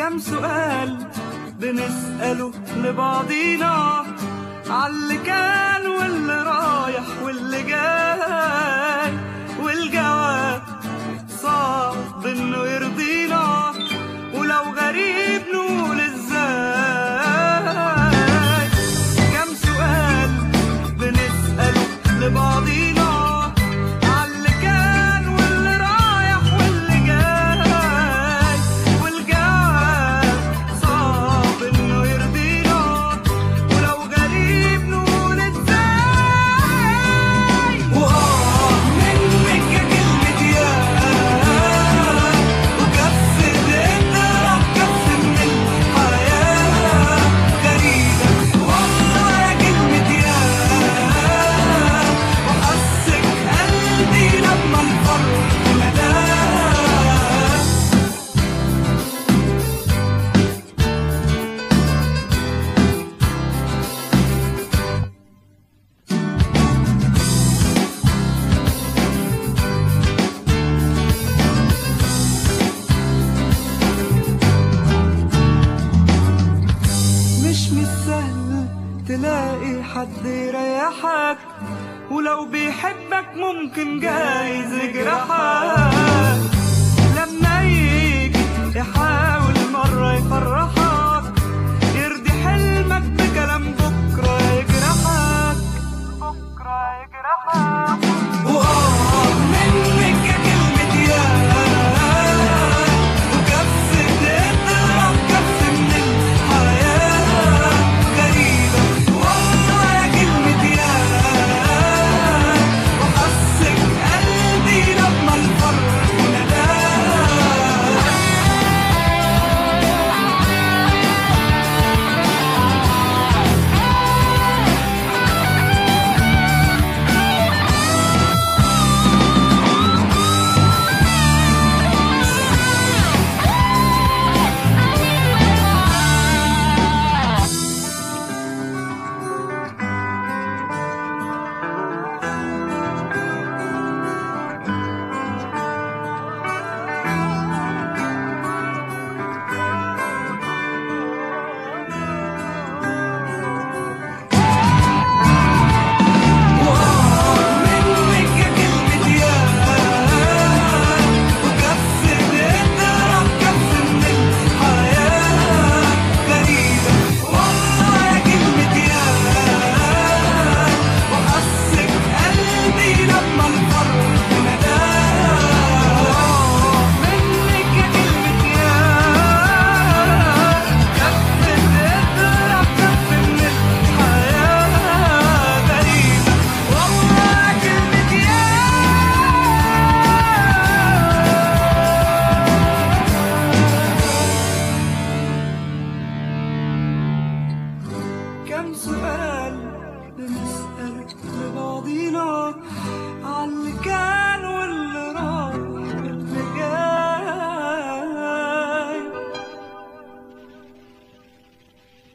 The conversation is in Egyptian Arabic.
كم سؤال بنسأله لبعضينا عاللي كان واللي رايح واللي جاي والجواب صعب انه يرضينا ولو غريب نقول ازاي كم سؤال بنسأله لبعضينا عاللي كان واللي رايح واللي جاي والجواب صعب انه يرضينا ولو غريب نقول ازاي واه منك يا كلمة يا وكف الاضطراب كف من الحياة غريبة والله يا كلمة يا وحسك قلبي لما الفرق مداه مش من السهل تلاقي حد يريحك ولو بيحبك ممكن جايز يجرحك لما يجي يحاول مرة يفرحك